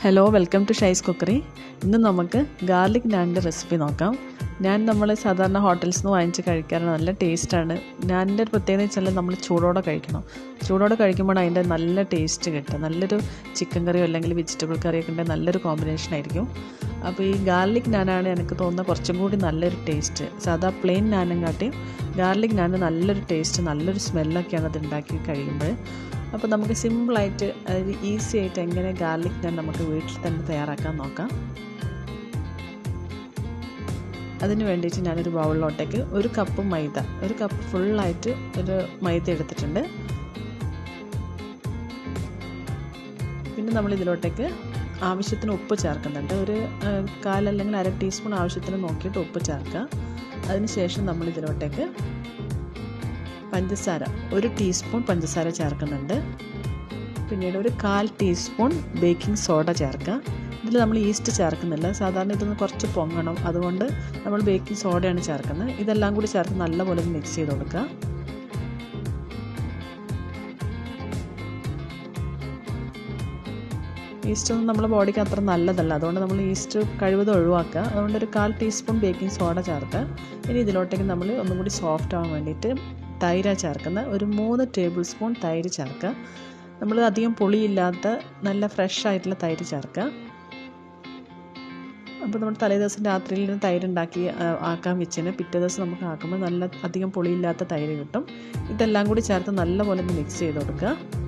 hello welcome to ഷൈസ് cookery ഇന്ന് നമുക്ക് ഗാർലിക് നാനിൻ്റെ റെസിപ്പി നോക്കാം ഞാൻ നമ്മൾ സാധാരണ ഹോട്ടൽസിൽ നിന്ന് വാങ്ങിച്ച് കഴിക്കാറുണ്ട് നല്ല ടേസ്റ്റാണ് നാനിൻ്റെ ഒരു പ്രത്യേകത വെച്ചാൽ നമ്മൾ ചൂടോടെ കഴിക്കണം ചൂടോടെ കഴിക്കുമ്പോൾ അതിൻ്റെ നല്ല ടേസ്റ്റ് കിട്ടും നല്ലൊരു ചിക്കൻ കറിയോ അല്ലെങ്കിൽ വെജിറ്റബിൾ കറിയൊക്കെ ഉണ്ടെങ്കിൽ നല്ലൊരു കോമ്പിനേഷൻ ആയിരിക്കും അപ്പോൾ ഈ ഗാർലിക് നാനാണ് എനിക്ക് തോന്നുന്നത് കുറച്ചും കൂടി നല്ലൊരു ടേസ്റ്റ് സാധാ പ്ലെയിൻ നാനും കാട്ടിയും ഗാർലിക് നാന് നല്ലൊരു ടേസ്റ്റ് നല്ലൊരു സ്മെല്ലൊക്കെയാണ് അത് ഉണ്ടാക്കി കഴിയുമ്പോൾ അപ്പോൾ നമുക്ക് സിമ്പിളായിട്ട് അതായത് ഈസി ആയിട്ട് എങ്ങനെ ഗാർലിക് നാൻ നമുക്ക് വീട്ടിൽ തന്നെ തയ്യാറാക്കാൻ നോക്കാം അതിന് വേണ്ടിയിട്ട് ഞാനൊരു ബൗളിലോട്ടേക്ക് ഒരു കപ്പ് മൈദ ഒരു കപ്പ് ഫുള്ളായിട്ട് ഒരു മൈദ എടുത്തിട്ടുണ്ട് പിന്നെ നമ്മൾ ഇതിലോട്ടേക്ക് ആവശ്യത്തിന് ഉപ്പ് ചേർക്കുന്നുണ്ട് ഒരു കാൽ അല്ലെങ്കിൽ അര ടീസ്പൂൺ ആവശ്യത്തിന് നോക്കിയിട്ട് ഉപ്പ് ചേർക്കുക അതിനുശേഷം നമ്മൾ ഇതിലോട്ടേക്ക് പഞ്ചസാര ഒരു ടീസ്പൂൺ പഞ്ചസാര ചേർക്കുന്നുണ്ട് പിന്നീട് ഒരു കാൽ ടീസ്പൂൺ ബേക്കിംഗ് സോഡ ചേർക്കുക ഇതിൽ നമ്മൾ ഈസ്റ്റ് ചേർക്കുന്നില്ല സാധാരണ ഇതൊന്ന് കുറച്ച് പൊങ്ങണം അതുകൊണ്ട് നമ്മൾ ബേക്കിംഗ് സോഡയാണ് ചേർക്കുന്നത് ഇതെല്ലാം കൂടി ചേർത്ത് നല്ലപോലെ മിക്സ് ചെയ്ത് കൊടുക്കുക ഈസ്റ്റ് ഒന്നും നമ്മുടെ ബോഡിക്ക് അത്ര നല്ലതല്ല അതുകൊണ്ട് നമ്മൾ ഈസ്റ്റ് കഴിവതും ഒഴിവാക്കുക അതുകൊണ്ട് ഒരു കാൽ ടീസ്പൂൺ ബേക്കിംഗ് സോഡ ചേർക്കുക ഇനി ഇതിലോട്ടേക്ക് നമ്മൾ ഒന്നും കൂടി സോഫ്റ്റ് ആവാൻ വേണ്ടിയിട്ട് തൈര ചേർക്കുന്ന ഒരു മൂന്ന് ടേബിൾ സ്പൂൺ തൈര് ചേർക്കുക നമ്മൾ അധികം പുളിയില്ലാത്ത നല്ല ഫ്രഷ് ആയിട്ടുള്ള തൈര് ചേർക്കുക അപ്പോൾ നമ്മൾ തലേ ദിവസം രാത്രിയിൽ തൈര് ഉണ്ടാക്കി ആക്കാൻ വെച്ചതിന് പിറ്റേ ദിവസം നമുക്ക് ആക്കുമ്പോൾ നല്ല അധികം പുളിയില്ലാത്ത തൈര് കിട്ടും ഇതെല്ലാം കൂടി ചേർത്ത് നല്ലപോലെ ഒന്ന് മിക്സ് ചെയ്ത് കൊടുക്കുക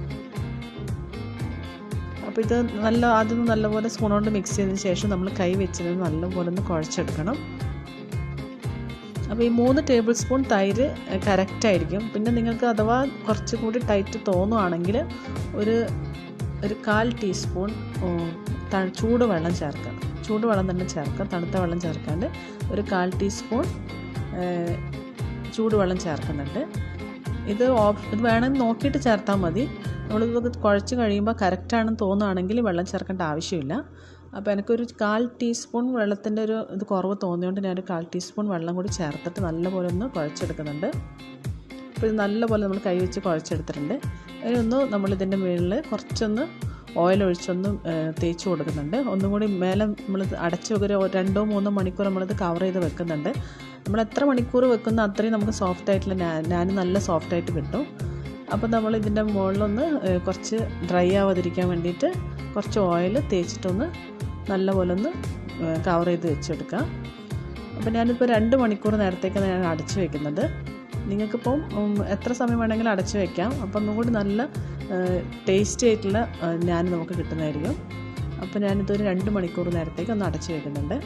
അപ്പോൾ ഇത് നല്ല ആദ്യം നല്ലപോലെ സ്പൂൺ കൊണ്ട് മിക്സ് ചെയ്തതിന് ശേഷം നമ്മൾ കൈ വെച്ചത് നല്ലപോലെ ഒന്ന് കുഴച്ചെടുക്കണം അപ്പോൾ ഈ മൂന്ന് ടേബിൾ സ്പൂൺ തൈര് കറക്റ്റായിരിക്കും പിന്നെ നിങ്ങൾക്ക് അഥവാ കുറച്ചും കൂടി ടൈറ്റ് തോന്നുവാണെങ്കിൽ ഒരു ഒരു കാൽ ടീസ്പൂൺ ചൂടുവെള്ളം ചേർക്കുക ചൂടുവെള്ളം തന്നെ ചേർക്കുക തണുത്ത വെള്ളം ചേർക്കാണ്ട് ഒരു കാൽ ടീസ്പൂൺ ചൂടുവെള്ളം ചേർക്കുന്നുണ്ട് ഇത് ഓപ് ഇത് വേണമെങ്കിൽ നോക്കിയിട്ട് ചേർത്താൽ മതി നമ്മളിത് കുഴച്ച് കഴിയുമ്പോൾ കറക്റ്റാണെന്ന് തോന്നുകയാണെങ്കിൽ വെള്ളം ചേർക്കേണ്ട ആവശ്യമില്ല അപ്പോൾ എനിക്കൊരു കാൽ ടീസ്പൂൺ വെള്ളത്തിൻ്റെ ഒരു ഇത് കുറവ് തോന്നിയോണ്ട് ഞാനൊരു കാൽ ടീസ്പൂൺ വെള്ളം കൂടി ചേർത്തിട്ട് നല്ലപോലെ ഒന്ന് കുഴച്ചെടുക്കുന്നുണ്ട് അപ്പോൾ ഇത് നല്ലപോലെ നമ്മൾ കൈ വെച്ച് കുഴച്ചെടുത്തിട്ടുണ്ട് ഇനി ഒന്ന് നമ്മളിതിൻ്റെ മുകളിൽ കുറച്ചൊന്ന് ഓയിൽ ഒഴിച്ചൊന്ന് തേച്ച് കൊടുക്കുന്നുണ്ട് ഒന്നും കൂടി മേലെ നമ്മൾ അടച്ച് ഒരു രണ്ടോ മൂന്നോ മണിക്കൂർ നമ്മളിത് കവർ ചെയ്ത് വെക്കുന്നുണ്ട് നമ്മൾ എത്ര മണിക്കൂർ വെക്കുന്ന അത്രയും നമുക്ക് സോഫ്റ്റ് ആയിട്ടുള്ള ഞാൻ നല്ല സോഫ്റ്റ് ആയിട്ട് കിട്ടും അപ്പോൾ നമ്മൾ ഇതിൻ്റെ മുകളിലൊന്ന് കുറച്ച് ഡ്രൈ ആവാതിരിക്കാൻ വേണ്ടിയിട്ട് കുറച്ച് ഓയിൽ തേച്ചിട്ടൊന്ന് നല്ലപോലെ ഒന്ന് കവർ ചെയ്ത് വെച്ചെടുക്കുക അപ്പോൾ ഞാനിപ്പോൾ രണ്ട് മണിക്കൂർ നേരത്തേക്കാണ് ഞാൻ അടച്ചു വെക്കുന്നത് നിങ്ങൾക്കിപ്പം എത്ര സമയം വേണമെങ്കിലും അടച്ചു വെക്കാം അപ്പം ഒന്നും കൂടി നല്ല ടേസ്റ്റി ആയിട്ടുള്ള ഞാൻ നമുക്ക് കിട്ടുന്നതായിരിക്കും അപ്പോൾ ഞാനിതൊരു രണ്ട് മണിക്കൂർ നേരത്തേക്ക് ഒന്ന് അടച്ചു വെക്കുന്നുണ്ട്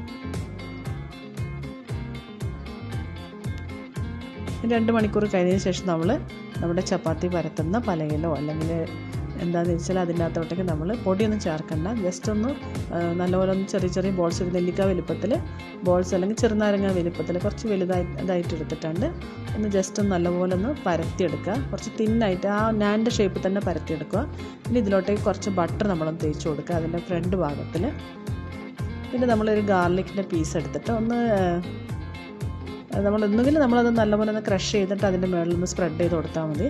രണ്ട് മണിക്കൂർ കഴിഞ്ഞതിന് ശേഷം നമ്മൾ നമ്മുടെ ചപ്പാത്തി പരത്തുന്ന പലയിലോ അല്ലെങ്കിൽ എന്താണെന്ന് വെച്ചാൽ അതിൻ്റെ അകത്തോട്ടേക്ക് നമ്മൾ പൊടിയൊന്നും ചേർക്കണ്ട ജസ്റ്റ് ഒന്ന് നല്ലപോലെ ഒന്ന് ചെറിയ ചെറിയ ബോൾസ് ഒരു നെല്ലിക്ക വലുപ്പത്തിൽ ബോൾസ് അല്ലെങ്കിൽ ചെറുനാരങ്ങ വലുപ്പത്തിൽ കുറച്ച് വലുതായി ഇതായിട്ട് എടുത്തിട്ടുണ്ട് ഒന്ന് ജസ്റ്റ് ഒന്ന് നല്ലപോലെ ഒന്ന് പരത്തിയെടുക്കുക കുറച്ച് തിന്നായിട്ട് ആ നാൻ്റെ ഷേപ്പിൽ തന്നെ പരത്തിയെടുക്കുക പിന്നെ ഇതിലോട്ടേക്ക് കുറച്ച് ബട്ടർ നമ്മളൊന്ന് തേച്ച് കൊടുക്കുക അതിൻ്റെ ഫ്രണ്ട് ഭാഗത്തിൽ പിന്നെ നമ്മളൊരു ഗാർലിക്കിൻ്റെ പീസ് എടുത്തിട്ട് ഒന്ന് നമ്മൾ ഒന്നുകിൽ നമ്മളത് നല്ലപോലെ ഒന്ന് ക്രഷ് ചെയ്തിട്ട് അതിൻ്റെ മുകളിൽ ഒന്ന് സ്പ്രെഡ് ചെയ്ത് കൊടുത്താൽ മതി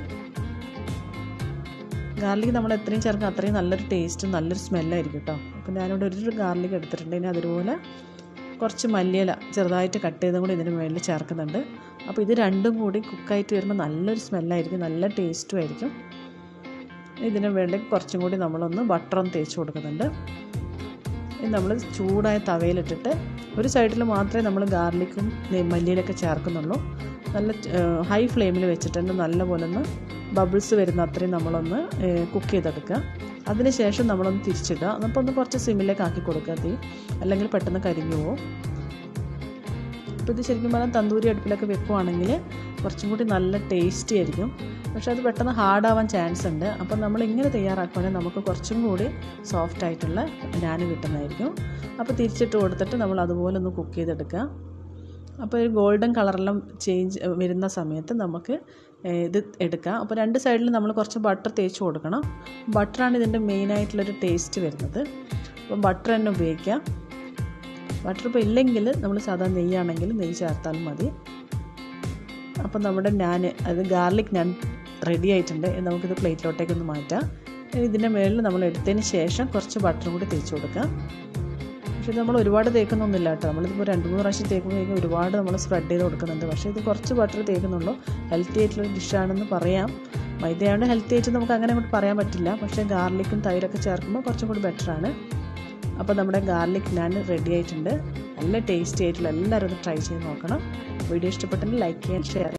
ഗാർലിക് നമ്മൾ എത്രയും ചേർക്കുക അത്രയും നല്ലൊരു ടേസ്റ്റും നല്ലൊരു സ്മെല്ലായിരിക്കും കേട്ടോ അപ്പോൾ ഞാനിവിടെ ഒരു ഗാർലിക് എടുത്തിട്ടുണ്ട് ഇനി അതുപോലെ കുറച്ച് മല്ലിയില ചെറുതായിട്ട് കട്ട് ചെയ്തും കൂടി ഇതിന് മുകളിൽ ചേർക്കുന്നുണ്ട് അപ്പോൾ ഇത് രണ്ടും കൂടി കുക്കായിട്ട് വരുമ്പോൾ നല്ലൊരു സ്മെല്ലായിരിക്കും നല്ല ടേസ്റ്റും ആയിരിക്കും ഇതിന് വേണ്ടി കുറച്ചും കൂടി നമ്മളൊന്ന് ബട്ടറൊന്ന് തേച്ച് കൊടുക്കുന്നുണ്ട് ഇത് നമ്മൾ ചൂടായ തവയിലിട്ടിട്ട് ഒരു സൈഡിൽ മാത്രമേ നമ്മൾ ഗാർലിക്കും മല്ലിയിലൊക്കെ ചേർക്കുന്നുള്ളൂ നല്ല ഹൈ ഫ്ലെയിമിൽ വെച്ചിട്ടുണ്ട് നല്ലപോലെ ഒന്ന് ബബിൾസ് വരുന്ന അത്രയും നമ്മളൊന്ന് കുക്ക് ചെയ്തെടുക്കുക അതിനുശേഷം നമ്മളൊന്ന് തിരിച്ചിടുക അപ്പോൾ ഒന്ന് കുറച്ച് സിമ്മിലേക്ക് ആക്കി കൊടുക്കുക തീ അല്ലെങ്കിൽ പെട്ടെന്ന് കരിഞ്ഞു പോകും അപ്പോൾ ഇത് ശരിക്കും പറഞ്ഞാൽ തന്തൂരി അടുപ്പിലൊക്കെ വെക്കുവാണെങ്കിൽ കുറച്ചും കൂടി നല്ല ടേസ്റ്റി ആയിരിക്കും പക്ഷേ അത് പെട്ടെന്ന് ഹാർഡാവാൻ ചാൻസ് ഉണ്ട് അപ്പോൾ നമ്മൾ ഇങ്ങനെ തയ്യാറാക്കുകയാണെങ്കിൽ നമുക്ക് കുറച്ചും കൂടി സോഫ്റ്റ് ആയിട്ടുള്ള ഞാൻ കിട്ടുന്നതായിരിക്കും അപ്പോൾ തിരിച്ചിട്ട് കൊടുത്തിട്ട് നമ്മൾ അതുപോലെ ഒന്ന് കുക്ക് ചെയ്തെടുക്കുക അപ്പോൾ ഒരു ഗോൾഡൻ കളറെല്ലാം ചേഞ്ച് വരുന്ന സമയത്ത് നമുക്ക് ഇത് എടുക്കാം അപ്പോൾ രണ്ട് സൈഡിൽ നമ്മൾ കുറച്ച് ബട്ടർ തേച്ച് കൊടുക്കണം ബട്ടറാണ് ഇതിൻ്റെ മെയിനായിട്ടുള്ളൊരു ടേസ്റ്റ് വരുന്നത് അപ്പം ബട്ടർ തന്നെ ഉപയോഗിക്കാം ബട്ടർ ഇപ്പോൾ ഇല്ലെങ്കിൽ നമ്മൾ സാധാരണ നെയ്യാണെങ്കിൽ നെയ്യ് ചേർത്താലും മതി അപ്പം നമ്മുടെ ഞാൻ അത് ഗാർലിക് ഞാൻ റെഡി ആയിട്ടുണ്ട് നമുക്കിത് പ്ലേറ്റിലോട്ടേക്കൊന്ന് മാറ്റാം ഇനി ഇതിൻ്റെ മുകളിൽ നമ്മൾ എടുത്തതിന് ശേഷം കുറച്ച് ബട്ടറും കൂടി തേച്ച് കൊടുക്കാം പക്ഷേ ഇത് നമ്മൾ ഒരുപാട് തേക്കുന്നൊന്നുമില്ല കേട്ടോ നമ്മളിതിപ്പോൾ രണ്ട് മൂന്ന് പ്രാവശ്യം തേക്കുമ്പോഴേക്കും ഒരുപാട് നമ്മൾ സ്പ്രെഡ് ചെയ്ത് കൊടുക്കുന്നുണ്ട് പക്ഷേ ഇത് കുറച്ച് ബട്ടർ തേക്കുന്നുള്ളൂ ഹെൽത്തി ആയിട്ടുള്ള ഡിഷാണെന്ന് പറയാം മൈദയാണ് ഹെൽത്തി ആയിട്ട് നമുക്ക് അങ്ങനെ അങ്ങോട്ട് പറയാൻ പറ്റില്ല പക്ഷേ ഗാർലിക്കും തൈരൊക്കെ ചേർക്കുമ്പോൾ കുറച്ചും കൂടി ബെറ്ററാണ് അപ്പോൾ നമ്മുടെ ഗാർലിക് നാൻ റെഡി ആയിട്ടുണ്ട് നല്ല ടേസ്റ്റി ആയിട്ടുള്ള എല്ലാവരും ഒന്ന് ട്രൈ ചെയ്ത് നോക്കണം വീഡിയോ ഇഷ്ടപ്പെട്ടെങ്കിൽ ലൈക്ക് ചെയ്യാൻ ഷെയർ